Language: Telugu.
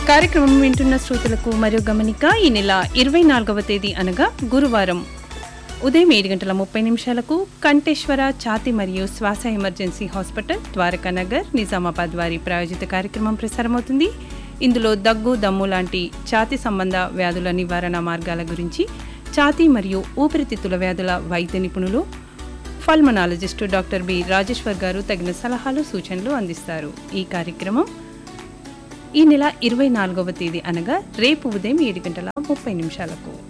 కార్యక్రమం వింటున్న శ్రోతలకు మరో గమనిక ఈ నెల ఇరవై నాలుగవ తేదీ అనగా గురువారం ఉదయం ఏడు గంటల ముప్పై నిమిషాలకు కంఠేశ్వర ఛాతి మరియు శ్వాస ఎమర్జెన్సీ హాస్పిటల్ ద్వారకా నగర్ నిజామాబాద్ వారి ప్రాయోజిత కార్యక్రమం ప్రసారమవుతుంది ఇందులో దగ్గు దమ్ము లాంటి ఛాతి సంబంధ వ్యాధుల నివారణ మార్గాల గురించి ఛాతీ మరియు ఊపిరితిత్తుల వ్యాధుల వైద్య నిపుణులు పల్మనాలజిస్టు డాక్టర్ బి రాజేశ్వర్ గారు తగిన సలహాలు సూచనలు అందిస్తారు ఈ కార్యక్రమం ఈ నెల ఇరవై నాలుగవ తేదీ అనగా రేపు ఉదయం ఏడు గంటల ముప్పై నిమిషాలకు